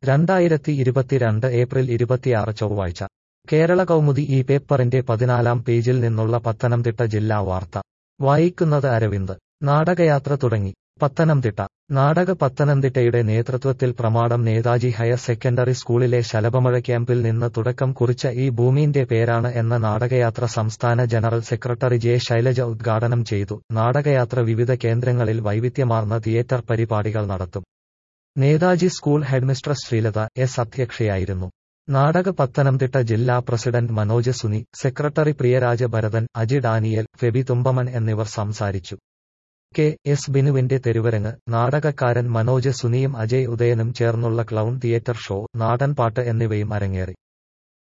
രണ്ടായിരത്തി ഇരുപത്തിരണ്ട് ഏപ്രിൽ ഇരുപത്തിയാറ് ചൊവ്വാഴ്ച കേരള കൗമുദി ഈ പേപ്പറിന്റെ പതിനാലാം പേജിൽ നിന്നുള്ള പത്തനംതിട്ട ജില്ലാ വാർത്ത വായിക്കുന്നത് അരവിന്ദ് നാടകയാത്ര തുടങ്ങി പത്തനംതിട്ട നാടക പത്തനംതിട്ടയുടെ നേതൃത്വത്തിൽ പ്രമാടം നേതാജി ഹയർ സെക്കൻഡറി സ്കൂളിലെ ശലഭമഴ ക്യാമ്പിൽ നിന്ന് തുടക്കം കുറിച്ച ഈ ഭൂമീന്റെ പേരാണ് എന്ന നാടകയാത്ര സംസ്ഥാന ജനറൽ സെക്രട്ടറി ജെ ശൈലജ ഉദ്ഘാടനം ചെയ്തു നാടകയാത്ര വിവിധ കേന്ദ്രങ്ങളിൽ വൈവിധ്യമാർന്ന തിയേറ്റർ പരിപാടികൾ നടത്തും Netaji school headmistress Sreelatha S അധ്യക്ഷയായിരുന്നു നാടക പത്തനംതിട്ട ജില്ലാ പ്രസിഡന്റ് മനോജ് സുനി സെക്രട്ടറി പ്രിയരാജ ഭരതൻ അജി ഡാനിയൽ ഫെബി തുമ്പമൻ എന്നിവർ സംസാരിച്ചു കെ എസ് ബിനുവിന്റെ തെരുവരങ്ങ് നാടകക്കാരൻ മനോജ് സുനിയും അജയ് ഉദയനും ചേർന്നുള്ള ക്ലൗൺ തിയേറ്റർ ഷോ നാടൻപാട്ട് എന്നിവയും അരങ്ങേറി